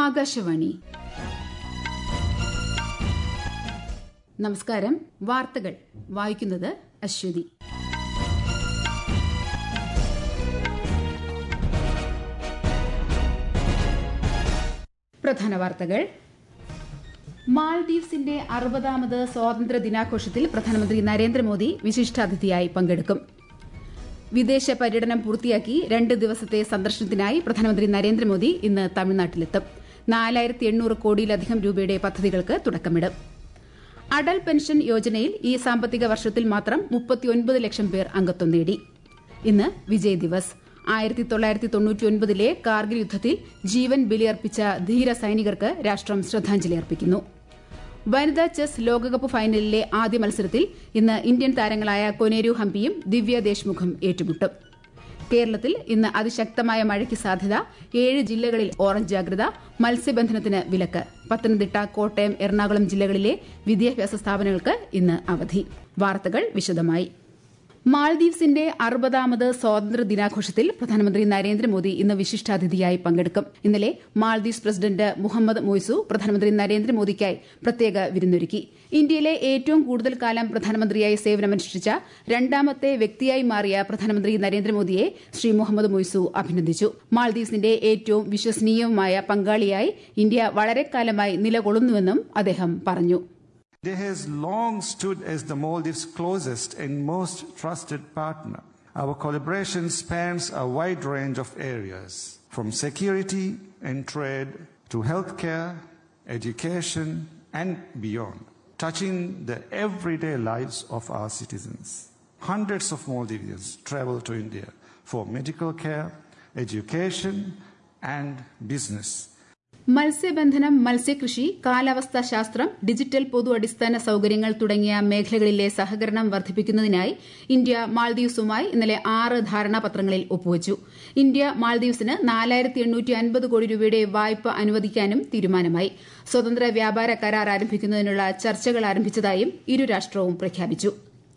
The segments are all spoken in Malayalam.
ആകാശവാണി നമസ്കാരം വാർത്തകൾ വായിക്കുന്നത് അശ്വതി പ്രധാന വാർത്തകൾ മാൽദീവ്സിന്റെ അറുപതാമത് സ്വാതന്ത്ര്യ ദിനാഘോഷത്തിൽ പ്രധാനമന്ത്രി നരേന്ദ്രമോദി വിശിഷ്ടാതിഥിയായി പങ്കെടുക്കും വിദേശ പര്യടനം പൂർത്തിയാക്കി രണ്ട് ദിവസത്തെ സന്ദർശനത്തിനായി പ്രധാനമന്ത്രി നരേന്ദ്രമോദി ഇന്ന് തമിഴ്നാട്ടിലെത്തും നാലായിരത്തി എണ്ണൂറ് കോടിയിലധികം രൂപയുടെ പദ്ധതികൾക്ക് തുടക്കമിടും അടൽ പെൻഷൻ യോജനയിൽ ഈ സാമ്പത്തിക വർഷത്തിൽ മാത്രം മുപ്പത്തിയൊൻപത് ലക്ഷം പേർ അംഗത്വം നേടി ഇന്ന് വിജയ് ദിവസ് ആയിരത്തി തൊള്ളായിരത്തി തൊണ്ണൂറ്റിയൊൻപതിലെ കാർഗിൽ യുദ്ധത്തിൽ ജീവൻ ബലിയർപ്പിച്ച ധീര സൈനികർക്ക് രാഷ്ട്രം ശ്രദ്ധാഞ്ജലി അർപ്പിക്കുന്നു വനിതാ ചെസ് ലോകകപ്പ് ഫൈനലിലെ ആദ്യ മത്സരത്തിൽ ഇന്ന് ഇന്ത്യൻ താരങ്ങളായ കൊനേരു ഹംപിയും ദിവ്യ ദേശ്മുഖും ഏറ്റുമുട്ടും കേരളത്തിൽ ഇന്ന് അതിശക്തമായ മഴയ്ക്ക് സാധ്യത ഏഴ് ജില്ലകളിൽ ഓറഞ്ച് ജാഗ്രത മത്സ്യബന്ധനത്തിന് വിലക്ക് പത്തനംതിട്ട കോട്ടയം എറണാകുളം ജില്ലകളിലെ വിദ്യാഭ്യാസ സ്ഥാപനങ്ങൾക്ക് ഇന്ന് അവധി വാർത്തകൾ വിശദമായി മാൽദീവ്സിന്റെ അറുപതാമത് സ്വാതന്ത്ര്യ ദിനാഘോഷത്തിൽ പ്രധാനമന്ത്രി നരേന്ദ്രമോദി ഇന്ന് വിശിഷ്ടാതിഥിയായി പങ്കെടുക്കും ഇന്നലെ മാൽദീവ്സ് പ്രസിഡന്റ് മുഹമ്മദ് മൊയ്സു പ്രധാനമന്ത്രി നരേന്ദ്രമോദിക്കായി പ്രത്യേക വിരുന്നൊരുക്കി ഇന്ത്യയിലെ ഏറ്റവും കൂടുതൽ കാലം പ്രധാനമന്ത്രിയായി സേവനമനുഷ്ഠിച്ച രണ്ടാമത്തെ വ്യക്തിയായി മാറിയ പ്രധാനമന്ത്രി നരേന്ദ്രമോദിയെ ശ്രീ മുഹമ്മദ് മൊയ്സു അഭിനന്ദിച്ചു മാൽദീവ്സിന്റെ ഏറ്റവും വിശ്വസനീയവുമായ പങ്കാളിയായി ഇന്ത്യ വളരെക്കാലമായി നിലകൊള്ളുന്നുവെന്നും അദ്ദേഹം പറഞ്ഞു India has long stood as the Maldives' closest and most trusted partner. Our collaboration spans a wide range of areas, from security and trade to healthcare, education, and beyond, touching the everyday lives of our citizens. Hundreds of Maldivians travel to India for medical care, education, and business. മത്സ്യബന്ധനം മത്സ്യകൃഷി കാലാവസ്ഥാ ശാസ്ത്രം ഡിജിറ്റൽ പൊതു അടിസ്ഥാന സൌകര്യങ്ങൾ തുടങ്ങിയ മേഖലകളിലെ സഹകരണം വർദ്ധിപ്പിക്കുന്നതിനായി ഇന്ത്യ മാൽദീവ്സുമായി ഇന്നലെ ആറ് ധാരണാപത്രങ്ങളിൽ ഒപ്പുവച്ചു ഇന്ത്യ മാൽദീവ്സിന് നാലായിരത്തി എണ്ണൂറ്റി അൻപത് കോടി രൂപയുടെ വായ്പ അനുവദിക്കാനും തീരുമാനമായി സ്വതന്ത്ര വ്യാപാര കരാർ ആരംഭിക്കുന്നതിനുള്ള ചർച്ചകൾ ആരംഭിച്ചതായും ഇരു രാഷ്ട്രവും പ്രഖ്യാപിച്ചു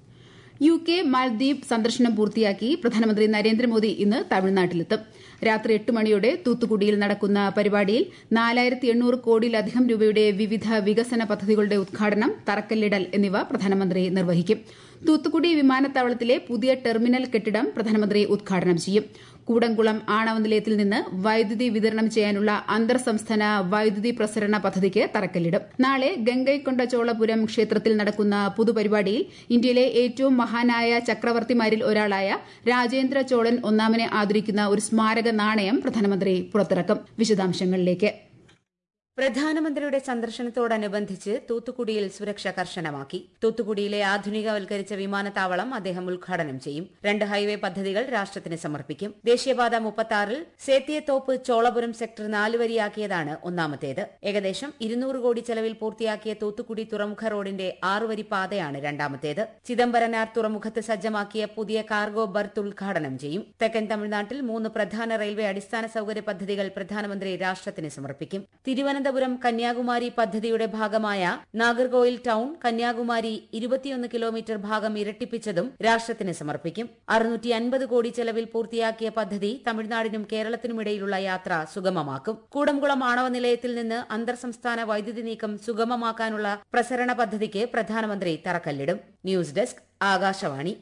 യു കെ മാൽദ്വീപ് സന്ദർശനം പൂർത്തിയാക്കി പ്രധാനമന്ത്രി നരേന്ദ്രമോദി ഇന്ന് തമിഴ്നാട്ടിലെത്തും രാത്രി എട്ട് മണിയോടെ തൂത്തുക്കുടിയിൽ നടക്കുന്ന പരിപാടിയിൽ നാലായിരത്തി എണ്ണൂറ് കോടിയിലധികം രൂപയുടെ വിവിധ വികസന പദ്ധതികളുടെ ഉദ്ഘാടനം തറക്കല്ലിടൽ എന്നിവ പ്രധാനമന്ത്രി നിർവഹിക്കും തൂത്തുക്കുടി വിമാനത്താവളത്തിലെ പുതിയ ടെർമിനൽ കെട്ടിടം പ്രധാനമന്ത്രി ഉദ്ഘാടനം ചെയ്യും കൂടംകുളം ആണവ നിലയത്തിൽ നിന്ന് വൈദ്യുതി വിതരണം ചെയ്യാനുള്ള അന്തർ സംസ്ഥാന വൈദ്യുതി പ്രസരണ പദ്ധതിക്ക് തറക്കല്ലിടും നാളെ ഗംഗൈക്കൊണ്ട ചോളപുരം ക്ഷേത്രത്തിൽ നടക്കുന്ന പൊതുപരിപാടിയിൽ ഇന്ത്യയിലെ ഏറ്റവും മഹാനായ ചക്രവർത്തിമാരിൽ ഒരാളായ രാജേന്ദ്ര ചോളൻ ഒന്നാമനെ ആദരിക്കുന്ന ഒരു സ്മാരക നാണയം പ്രധാനമന്ത്രി പുറത്തിറക്കും വിശദാംശങ്ങളിലേക്ക് പ്രധാനമന്ത്രിയുടെ സന്ദർശനത്തോടനുബന്ധിച്ച് തൂത്തുക്കുടിയിൽ സുരക്ഷ കർശനമാക്കി തൂത്തുക്കുടിയിലെ ആധുനികവൽക്കരിച്ച വിമാനത്താവളം അദ്ദേഹം ഉദ്ഘാടനം ചെയ്യും രണ്ട് ഹൈവേ പദ്ധതികൾ രാഷ്ട്രത്തിന് സമർപ്പിക്കും ദേശീയപാത മുപ്പത്തിയാറിൽ സേത്തിയത്തോപ്പ് ചോളപുരം സെക്ടർ നാലുവരിയാക്കിയതാണ് ഒന്നാമത്തേത് ഏകദേശം ഇരുന്നൂറ് കോടി ചെലവിൽ പൂർത്തിയാക്കിയ തൂത്തുക്കുടി തുറമുഖ റോഡിന്റെ ആറുവരി പാതയാണ് രണ്ടാമത്തേത് ചിദംബരനാർ തുറമുഖത്ത് സജ്ജമാക്കിയ പുതിയ കാർഗോ ബർത്ത് ഉദ്ഘാടനം ചെയ്യും തെക്കൻ തമിഴ്നാട്ടിൽ മൂന്ന് പ്രധാന റെയിൽവേ അടിസ്ഥാന സൌകര്യ പദ്ധതികൾ പ്രധാനമന്ത്രി രാഷ്ട്രത്തിന് സമർപ്പിക്കും തിരുവനന്തപുരം തിരുവനന്തപുരം കന്യാകുമാരി പദ്ധതിയുടെ ഭാഗമായ നാഗർകോയിൽ ടൌൺ കന്യാകുമാരി ഇരുപത്തിയൊന്ന് കിലോമീറ്റർ ഭാഗം ഇരട്ടിപ്പിച്ചതും രാഷ്ട്രത്തിന് സമർപ്പിക്കും അറുന്നൂറ്റി അൻപത് കോടി ചെലവിൽ പൂർത്തിയാക്കിയ പദ്ധതി തമിഴ്നാടിനും കേരളത്തിനുമിടയിലുള്ള യാത്ര സുഗമമാക്കും കൂടംകുളം ആണവ നിലയത്തിൽ നിന്ന് അന്തർ സംസ്ഥാന വൈദ്യുതി നീക്കം സുഗമമാക്കാനുള്ള പ്രസരണ പദ്ധതിക്ക് പ്രധാനമന്ത്രി തറക്കല്ലിടും news desk Akashvani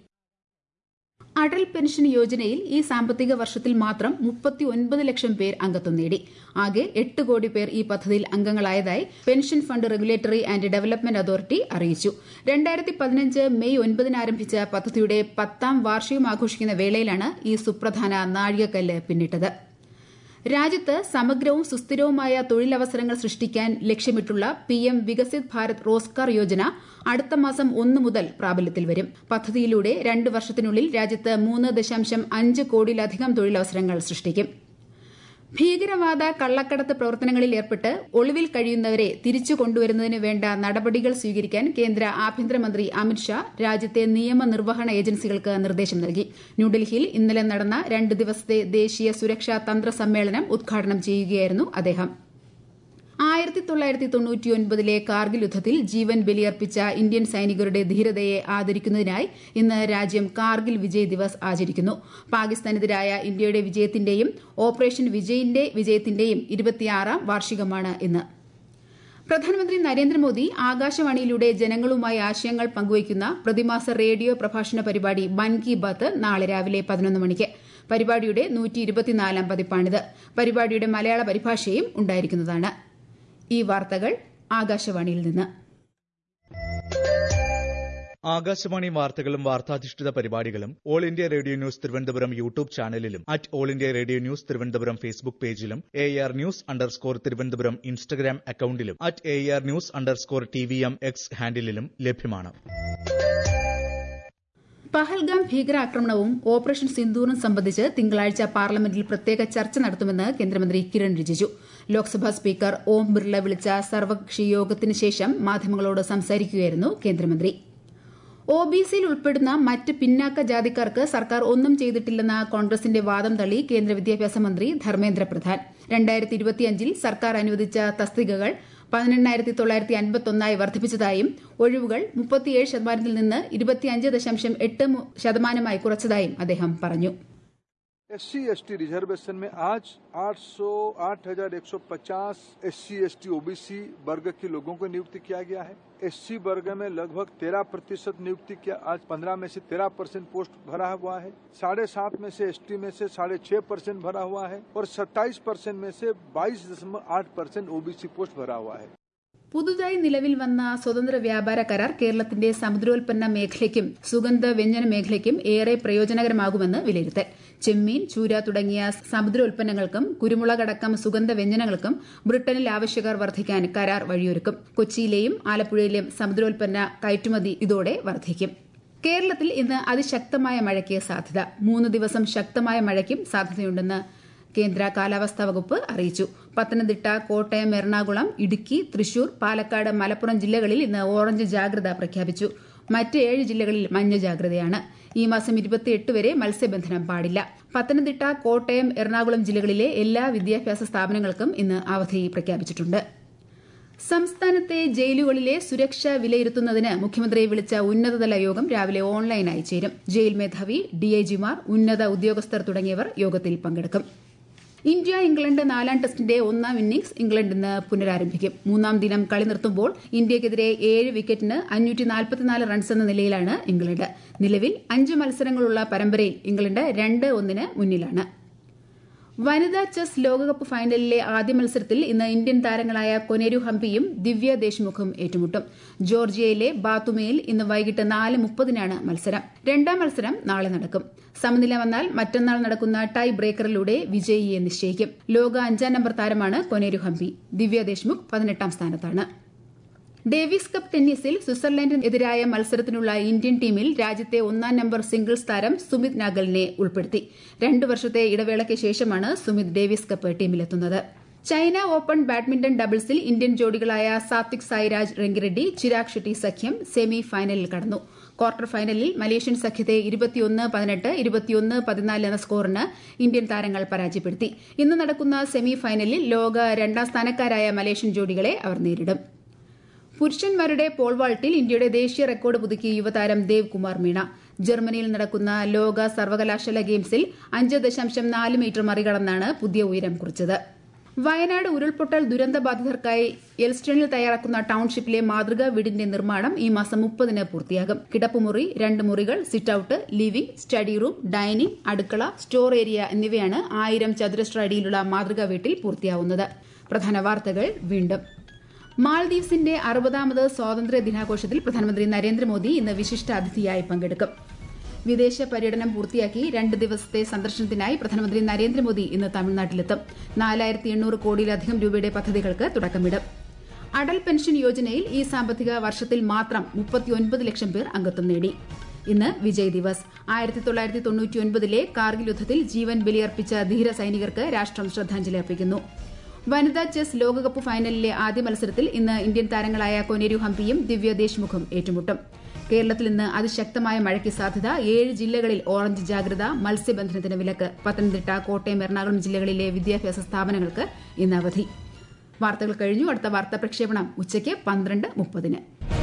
Atal pension യോജനയിൽ ഈ സാമ്പത്തിക വർഷത്തിൽ മാത്രം മുപ്പത്തി ഒൻപത് ലക്ഷം പേർ അംഗത്വം നേടി ആകെ എട്ട് കോടി പേർ ഈ പദ്ധതിയിൽ അംഗങ്ങളായതായി pension fund regulatory and development authority അറിയിച്ചു രണ്ടായിരത്തി പതിനഞ്ച് മെയ് ഒൻപതിന് ആരംഭിച്ച പദ്ധതിയുടെ പത്താം വാർഷികം ആഘോഷിക്കുന്ന വേളയിലാണ് ഈ സുപ്രധാന നാഴികക്കല്ല് പിന്നിട്ടത് രാജ്യത്ത് സമഗ്രവും സുസ്ഥിരവുമായ തൊഴിലവസരങ്ങൾ സൃഷ്ടിക്കാൻ ലക്ഷ്യമിട്ടുള്ള പിഎം വികസിത് ഭാരത് റോസ്ഗാർ യോജന അടുത്ത മാസം ഒന്ന് മുതൽ പ്രാബല്യത്തിൽ വരും പദ്ധതിയിലൂടെ രണ്ട് വർഷത്തിനുള്ളിൽ രാജ്യത്ത് മൂന്ന് ദശാംശം അഞ്ച് കോടിയിലധികം തൊഴിലവസരങ്ങൾ സൃഷ്ടിക്കും ഭീകരവാദ കള്ളക്കടത്ത് പ്രവർത്തനങ്ങളിൽ ഏർപ്പെട്ട് ഒളിവിൽ കഴിയുന്നവരെ തിരിച്ചു കൊണ്ടുവരുന്നതിന് വേണ്ട നടപടികൾ സ്വീകരിക്കാൻ കേന്ദ്ര ആഭ്യന്തരമന്ത്രി അമിത്ഷാ രാജ്യത്തെ നിയമനിർവഹണ ഏജൻസികൾക്ക് നിർദ്ദേശം നൽകി ന്യൂഡൽഹിയിൽ ഇന്നലെ നടന്ന രണ്ട് ദിവസത്തെ ദേശീയ സുരക്ഷാ തന്ത്ര സമ്മേളനം ഉദ്ഘാടനം ചെയ്യുകയായിരുന്നു അദ്ദേഹം ആയിരത്തി തൊള്ളായിരത്തി തൊണ്ണൂറ്റിയൊൻപതിലെ കാർഗിൽ യുദ്ധത്തിൽ ജീവൻ ബലിയർപ്പിച്ച ഇന്ത്യൻ സൈനികരുടെ ധീരതയെ ആദരിക്കുന്നതിനായി ഇന്ന് രാജ്യം കാർഗിൽ വിജയ് ദിവസ് ആചരിക്കുന്നു പാകിസ്ഥാനെതിരായ ഇന്ത്യയുടെ വിജയത്തിന്റെയും ഓപ്പറേഷൻ വിജയിന്റെ വിജയത്തിന്റെയും ഇരുപത്തിയാറാം വാർഷികമാണ് ഇന്ന് പ്രധാനമന്ത്രി നരേന്ദ്രമോദി ആകാശവാണിയിലൂടെ ജനങ്ങളുമായി ആശയങ്ങൾ പങ്കുവയ്ക്കുന്ന പ്രതിമാസ റേഡിയോ പ്രഭാഷണ പരിപാടി മൻ കി ബാത്ത് നാളെ രാവിലെ പതിനൊന്ന് മണിക്ക് പരിപാടിയുടെ നൂറ്റി ഇരുപത്തിനാലാം പതിപ്പാണിത് പരിപാടിയുടെ മലയാള പരിഭാഷയും ഉണ്ടായിരിക്കുന്നതാണ് ഈ വാർത്തകൾ ആകാശവാണിയിൽ നിന്ന് ആകാശവാണി വാർത്തകളും വാർത്താധിഷ്ഠിത പരിപാടികളും all India radio news Thiruvananthapuram YouTube ചാനലിലും at all India radio news Thiruvananthapuram Facebook പേജിലും A R news underscore Thiruvananthapuram Instagram അക്കൌണ്ടിലും at A R news underscore T V M X ഹാൻഡിലും ലഭ്യമാണ് പഹൽഗാം ഭീകരാക്രമണവും ഓപ്പറേഷൻ സിന്ദൂറും സംബന്ധിച്ച് തിങ്കളാഴ്ച പാർലമെന്റിൽ പ്രത്യേക ചർച്ച നടത്തുമെന്ന് കേന്ദ്രമന്ത്രി കിരൺ റിജിജു ലോക്സഭാ സ്പീക്കർ ഓം ബിർള വിളിച്ച സർവകക്ഷി യോഗത്തിന് ശേഷം മാധ്യമങ്ങളോട് സംസാരിക്കുകയായിരുന്നു കേന്ദ്രമന്ത്രി ഒ ബി സിയിൽ ഉൾപ്പെടുന്ന മറ്റ് പിന്നാക്ക ജാതിക്കാർക്ക് സർക്കാർ ഒന്നും ചെയ്തിട്ടില്ലെന്ന കോൺഗ്രസിന്റെ വാദം തള്ളി കേന്ദ്ര വിദ്യാഭ്യാസ മന്ത്രി ധർമ്മേന്ദ്ര പ്രധാൻ രണ്ടായിരത്തി ഇരുപത്തിയഞ്ചിൽ സർക്കാർ അനുവദിച്ച തസ്തികകൾ പതിനെണ്ണായിരത്തി തൊള്ളായിരത്തി അൻപത്തൊന്നായി വർദ്ധിപ്പിച്ചതായും ഒഴിവുകൾ മുപ്പത്തിയേഴ് ശതമാനത്തിൽ നിന്ന് ഇരുപത്തിയഞ്ച് ദശാംശം എട്ട് ശതമാനമായി കുറച്ചതായും അദ്ദേഹം പറഞ്ഞു S C S T reservation में आज 800 8150 S C S T OBC वर्ग के लोगों को नियुक्ति किया गया है एस सी वर्ग में लगभग 13 प्रतिशत नियुक्ति किया आज 15 में से 13 परसेंट पोस्ट भरा हुआ है साढ़े सात में से एस टी में से साढ़े छह परसेंट भरा हुआ है और 27 परसेंट में से बाईस दशमलव आठ परसेंट ओबीसी पोस्ट भरा हुआ है പുതുതായി നിലവിൽ വന്ന സ്വതന്ത്ര വ്യാപാര കരാർ കേരളത്തിന്റെ സമുദ്രോൽപ്പന്ന മേഖലയ്ക്കും സുഗന്ധ വ്യഞ്ജന മേഖലയ്ക്കും ഏറെ പ്രയോജനകരമാകുമെന്ന് വിലയിരുത്തൽ ചെമ്മീൻ ചൂര തുടങ്ങിയ സമുദ്രോൽപ്പന്നങ്ങൾക്കും കുരുമുളകടക്കം സുഗന്ധ വ്യഞ്ജനങ്ങൾക്കും ബ്രിട്ടനിൽ ആവശ്യക്കാർ വർദ്ധിക്കാൻ കരാർ വഴിയൊരുക്കും കൊച്ചിയിലെയും ആലപ്പുഴയിലെയും സമുദ്രോൽപ്പന്ന കയറ്റുമതി ഇതോടെ വർദ്ധിക്കും കേരളത്തിൽ ഇന്ന് അതിശക്തമായ മഴയ്ക്ക് സാധ്യത മൂന്ന് ദിവസം ശക്തമായ മഴയ്ക്കും സാധ്യതയുണ്ടെന്ന് കേന്ദ്ര കാലാവസ്ഥാ വകുപ്പ് അറിയിച്ചു പത്തനംതിട്ട കോട്ടയം എറണാകുളം ഇടുക്കി തൃശൂർ പാലക്കാട് മലപ്പുറം ജില്ലകളിൽ ഇന്ന് ഓറഞ്ച് ജാഗ്രത പ്രഖ്യാപിച്ചു മറ്റ് ഏഴ് ജില്ലകളിൽ മഞ്ഞ ജാഗ്രതയാണ് ഈ മാസം ഇരുപത്തിയെട്ട് വരെ മത്സ്യബന്ധനം പാടില്ല പത്തനംതിട്ട കോട്ടയം എറണാകുളം ജില്ലകളിലെ എല്ലാ വിദ്യാഭ്യാസ സ്ഥാപനങ്ങൾക്കും ഇന്ന് അവധി പ്രഖ്യാപിച്ചിട്ടുണ്ട് സംസ്ഥാനത്തെ ജയിലുകളിലെ സുരക്ഷ വിലയിരുത്തുന്നതിന് മുഖ്യമന്ത്രി വിളിച്ച ഉന്നതതല യോഗം രാവിലെ ഓൺലൈനായി ചേരും ജയിൽ മേധാവി ഡിഐജിമാർ ഉന്നത ഉദ്യോഗസ്ഥർ തുടങ്ങിയവർ യോഗത്തിൽ പങ്കെടുക്കും ഇന്ത്യ ഇംഗ്ലണ്ട് നാലാം ടെസ്റ്റിന്റെ ഒന്നാം ഇന്നിംഗ്സ് ഇംഗ്ലണ്ട് ഇന്ന് പുനരാരംഭിക്കും മൂന്നാം ദിനം കളി നിർത്തുമ്പോൾ ഇന്ത്യക്കെതിരെ ഏഴ് വിക്കറ്റിന് അഞ്ഞൂറ്റി നാൽപ്പത്തിനാല് റൺസ് എന്ന നിലയിലാണ് ഇംഗ്ലണ്ട് നിലവിൽ അഞ്ച് മത്സരങ്ങളുള്ള പരമ്പരയിൽ ഇംഗ്ലണ്ട് രണ്ട് ഒന്നിന് മുന്നിലാണ് വനിതാ ചെസ് ലോകകപ്പ് ഫൈനലിലെ ആദ്യ മത്സരത്തിൽ ഇന്ന് ഇന്ത്യൻ താരങ്ങളായ കൊനേരു ഹംപിയും ദിവ്യ ദേശ്മുഖും ഏറ്റുമുട്ടും ജോർജിയയിലെ ബാത്തുമയിൽ ഇന്ന് വൈകിട്ട് നാല് മുപ്പതിനാണ് മത്സരം രണ്ടാം മത്സരം നാളെ നടക്കും സമനില വന്നാൽ മറ്റന്നാൾ നടക്കുന്ന ടൈ ബ്രേക്കറിലൂടെ വിജയിയെ നിശ്ചയിക്കും ലോക അഞ്ചാം നമ്പർ താരമാണ് കൊനേരു ഹംപി ദിവ്യ ദേശ്മുഖ് പതിനെട്ടാം സ്ഥാനത്താണ് ഡേവിസ് കപ്പ് ടെന്നീസിൽ സ്വിറ്റ്സർലൻഡിനെതിരായ മത്സരത്തിനുള്ള ഇന്ത്യൻ ടീമിൽ രാജ്യത്തെ ഒന്നാം നമ്പർ സിംഗിൾസ് താരം സുമിത് നാഗലിനെ ഉൾപ്പെടുത്തി രണ്ടു വർഷത്തെ ഇടവേളയ്ക്ക് ശേഷമാണ് സുമിത് ഡേവിസ് കപ്പ് ടീമിലെത്തുന്നത് ചൈന ഓപ്പൺ ബാഡ്മിന്റൺ ഡബിൾസിൽ ഇന്ത്യൻ ജോഡികളായ സാത്വിക് സായിരാജ് റെങ്കിറെഡ്ഡി ചിരാഗ് ഷെട്ടി സഖ്യം സെമി ഫൈനലിൽ കടന്നു ക്വാർട്ടർ ഫൈനലിൽ മലേഷ്യൻ സഖ്യത്തെ ഇരുപത്തിയൊന്ന് പതിനെട്ട് ഇരുപത്തിയൊന്ന് പതിനാല് എന്ന സ്കോറിന് ഇന്ത്യൻ താരങ്ങൾ പരാജയപ്പെടുത്തി ഇന്ന് നടക്കുന്ന സെമി ഫൈനലിൽ ലോക രണ്ടാം സ്ഥാനക്കാരായ മലേഷ്യൻ ജോഡികളെ അവർ നേരിടും പുരുഷന്മാരുടെ പോൾ വാൾട്ടിൽ ഇന്ത്യയുടെ ദേശീയ റെക്കോർഡ് പുതുക്കി യുവതാരം ദേവ് കുമാർ മീണ ജർമ്മനിയിൽ നടക്കുന്ന ലോക സർവകലാശാല ഗെയിംസിൽ അഞ്ച് ദശാംശം നാല് മീറ്റർ മറികടന്നാണ് പുതിയ ഉയരം കുറിച്ചത് വയനാട് ഉരുൾപൊട്ടൽ ദുരന്തബാധിതർക്കായി എൽസ്റ്റണിൽ തയ്യാറാക്കുന്ന ടൌൺഷിപ്പിലെ മാതൃകാ വീടിന്റെ നിർമ്മാണം ഈ മാസം മുപ്പതിന് പൂർത്തിയാകും കിടപ്പുമുറി രണ്ട് മുറികൾ sit out living study room dining അടുക്കള സ്റ്റോർ ഏരിയ എന്നിവയാണ് ആയിരം ചതുരശ്ര അടിയിലുള്ള മാതൃകാ വീട്ടിൽ പൂർത്തിയാവുന്നത് പ്രധാന വാർത്തകൾ വീണ്ടും മാൽദീവ്സിന്റെ അറുപതാമത് സ്വാതന്ത്ര്യ ദിനാഘോഷത്തിൽ പ്രധാനമന്ത്രി നരേന്ദ്രമോദി ഇന്ന് വിശിഷ്ട അതിഥിയായി പങ്കെടുക്കും വിദേശ പര്യടനം പൂർത്തിയാക്കി രണ്ട് ദിവസത്തെ സന്ദർശനത്തിനായി പ്രധാനമന്ത്രി നരേന്ദ്രമോദി ഇന്ന് തമിഴ്നാട്ടിലെത്തും നാലായിരത്തി എണ്ണൂറ് കോടിയിലധികം രൂപയുടെ പദ്ധതികൾക്ക് തുടക്കമിടും അടൽ പെൻഷൻ യോജനയിൽ ഈ സാമ്പത്തിക വർഷത്തിൽ മാത്രം മുപ്പത്തിയൊൻപത് ലക്ഷം പേർ അംഗത്വം നേടി ഇന്ന് വിജയ് ദിവസ് ആയിരത്തി തൊള്ളായിരത്തി തൊണ്ണൂറ്റിയൊൻപതിലെ കാർഗിൽ യുദ്ധത്തിൽ ജീവൻ ബലിയർപ്പിച്ച ധീര സൈനികർക്ക് രാഷ്ട്രം ശ്രദ്ധാഞ്ജലി അർപ്പിക്കുന്നു വനിതാ ചെസ് ലോകകപ്പ് ഫൈനലിലെ ആദ്യ മത്സരത്തിൽ ഇന്ന് ഇന്ത്യൻ താരങ്ങളായ കൊനേരു ഹംപിയും ദിവ്യ ദേശ്മുഖും ഏറ്റുമുട്ടും കേരളത്തിൽ ഇന്ന് അതിശക്തമായ മഴയ്ക്ക് സാധ്യത ഏഴ് ജില്ലകളിൽ ഓറഞ്ച് ജാഗ്രത മത്സ്യബന്ധനത്തിന് വിലക്ക് പത്തനംതിട്ട കോട്ടയം എറണാകുളം ജില്ലകളിലെ വിദ്യാഭ്യാസ സ്ഥാപനങ്ങൾക്ക് ഇന്ന് അവധി വാർത്തകൾ കഴിഞ്ഞു അടുത്ത വാർത്താ പ്രക്ഷേപണം ഉച്ചയ്ക്ക് പന്ത്രണ്ട് മുപ്പതിന്